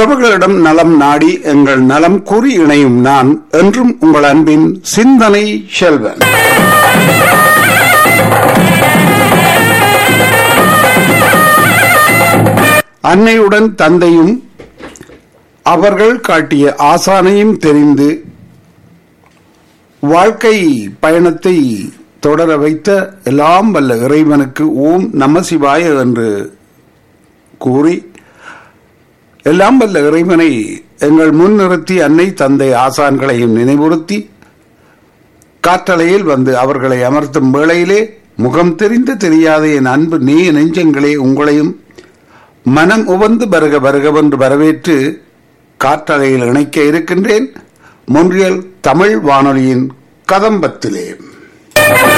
உறவுகளிடம் நலம் நாடி எங்கள் நலம் கூறி இணையும் நான் என்றும் உங்கள் அன்பின் சிந்தனை செல்வன் அன்னையுடன் தந்தையும் அவர்கள் காட்டிய ஆசானையும் தெரிந்து வாழ்க்கை பயணத்தை தொடர வைத்த எல்லாம் வல்ல இறைவனுக்கு ஓம் நம சிவாய என்று கூறி எல்லாம் வல்ல இறைவனை எங்கள் முன் நிறுத்தி அன்னை தந்தை ஆசான்களையும் நினைவுறுத்தி காற்றலையில் வந்து அவர்களை அமர்த்தும் வேளையிலே முகம் தெரிந்து தெரியாத என் அன்பு நீ நெஞ்சங்களே உங்களையும் மனம் உவந்து வருக வருகவென்று வரவேற்று காற்றலையில் இணைக்க இருக்கின்றேன் மொன்றியல் தமிழ் வானொலியின் கதம்பத்திலே